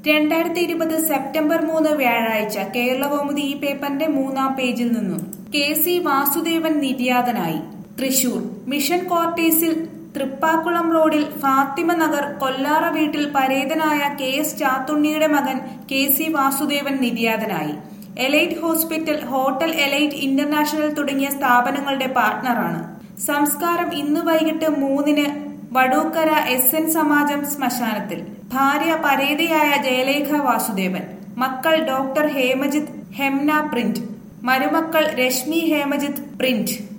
രണ്ടായിരത്തി ഇരുപത് സെപ്റ്റംബർ മൂന്ന് വ്യാഴാഴ്ച കേരളകൗമുദി ഈ പേപ്പറിന്റെ മൂന്നാം പേജിൽ നിന്നും കെ സി വാസുദേവൻ നിര്യാതനായി തൃശൂർ മിഷൻ ക്വാർട്ടേഴ്സിൽ തൃപ്പാക്കുളം റോഡിൽ ഫാത്തിമ നഗർ കൊല്ലാറ വീട്ടിൽ പരേതനായ കെ എസ് ചാത്തുണ്ണിയുടെ മകൻ കെ സി വാസുദേവൻ നിര്യാതനായി Elite hospital hotel Elite international തുടങ്ങിയ സ്ഥാപനങ്ങളുടെ പാർട്ട്ണറാണ് സംസ്കാരം ഇന്ന് വൈകിട്ട് മൂന്നിന് വടൂക്കര എസ് എൻ സമാജം ശ്മശാനത്തിൽ ഭാര്യ പരേതയായ ജയലേഖ വാസുദേവൻ മക്കൾ ഡോക്ടർ ഹേമജിത്ത് ഹെംന പ്രിന്റ് മരുമക്കൾ രശ്മി ഹേമജിത്ത് പ്രിന്റ്